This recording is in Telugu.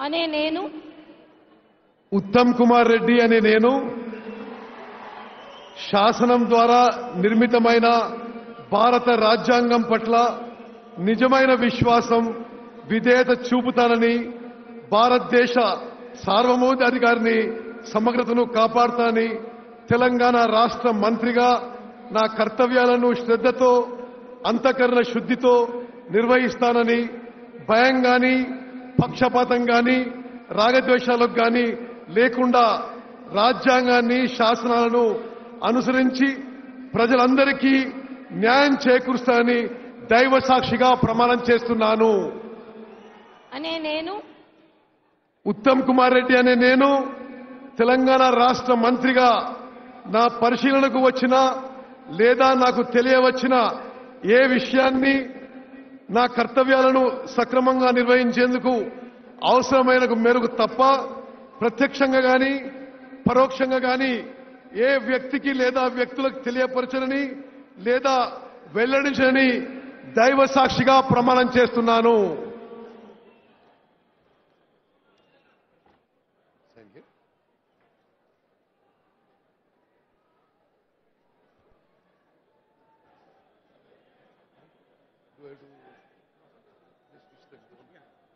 అనే నేను ఉత్తమ్ కుమార్ రెడ్డి అనే నేను శాసనం ద్వారా నిర్మితమైన భారత రాజ్యాంగం పట్ల నిజమైన విశ్వాసం విధేయత చూపుతానని భారతదేశ సార్వభౌమాధికారిని సమగ్రతను కాపాడుతానని తెలంగాణ రాష్ట్ర మంత్రిగా నా కర్తవ్యాలను శ్రద్ధతో అంతఃకరణ శుద్ధితో నిర్వహిస్తానని భయం గాని పక్షపాతం గాని రాగద్వేషాలకు గాని లేకుండా రాజ్యాంగాన్ని శాసనాలను అనుసరించి ప్రజలందరికీ న్యాయం చేకూరుస్తానని దైవ సాక్షిగా ప్రమాణం చేస్తున్నాను అనే నేను ఉత్తమ్ కుమార్ రెడ్డి అనే నేను తెలంగాణ రాష్ట్ర మంత్రిగా నా పరిశీలనకు వచ్చిన లేదా నాకు తెలియవచ్చిన ఏ విషయాన్ని నా కర్తవ్యాలను సక్రమంగా నిర్వహించేందుకు అవసరమైన మేరకు తప్ప ప్రత్యక్షంగా గాని పరోక్షంగా గాని ఏ వ్యక్తికి లేదా వ్యక్తులకు తెలియపరచనని లేదా వెల్లడించనని దైవ సాక్షిగా ప్రమాణం చేస్తున్నాను